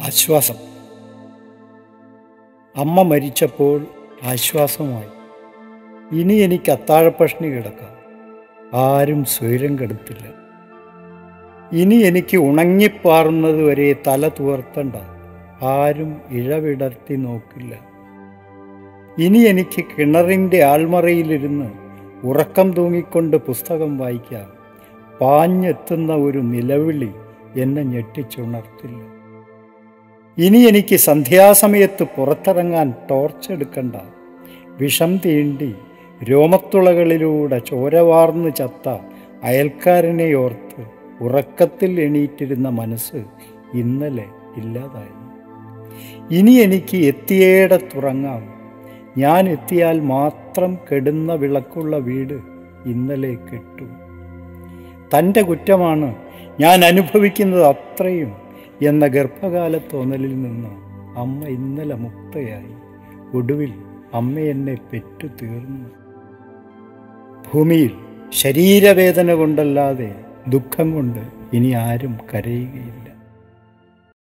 ആശ്വാസം അമ്മ മരിച്ചപ്പോൾ ആശ്വാസമായി ഇനി എനിക്ക് അത്താഴപ്പഷ്ണി കിടക്കാം ആരും സ്വൈരം കെടുത്തില്ല ഇനി എനിക്ക് ഉണങ്ങിപ്പാറുന്നത് വരെ തല തുവർത്തണ്ട ആരും ഇഴവിടർത്തി നോക്കില്ല ഇനി എനിക്ക് കിണറിൻ്റെ ആൾമറയിലിരുന്ന് ഉറക്കം തൂങ്ങിക്കൊണ്ട് പുസ്തകം വായിക്കാം പാഞ്ഞെത്തുന്ന ഒരു നിലവിളി എന്നെ ഞെട്ടിച്ചുണർത്തില്ല ഇനി എനിക്ക് സന്ധ്യാസമയത്ത് പുറത്തിറങ്ങാൻ ടോർച്ചെടുക്കണ്ട വിഷം തീണ്ടി രോമത്തുളകളിലൂടെ ചോരവാർന്ന് ചത്ത അയൽക്കാരനെ ഓർത്ത് ഉറക്കത്തിൽ എണീറ്റിരുന്ന മനസ്സ് ഇന്നലെ ഇല്ലാതായി ഇനി എനിക്ക് എത്തിയേടത്തുറങ്ങാം ഞാൻ എത്തിയാൽ മാത്രം കെടുന്ന വിളക്കുള്ള വീട് ഇന്നലെ കെട്ടു തൻ്റെ കുറ്റമാണ് ഞാൻ അനുഭവിക്കുന്നത് അത്രയും എന്ന ഗർഭകാല തോന്നലിൽ നിന്ന് അമ്മ ഇന്നലെ മുക്തയായി ഒടുവിൽ അമ്മ എന്നെ പെറ്റു തീർന്നു ഭൂമിയിൽ ശരീരവേദന കൊണ്ടല്ലാതെ ദുഃഖം കൊണ്ട് ഇനി ആരും കരയുകയില്ല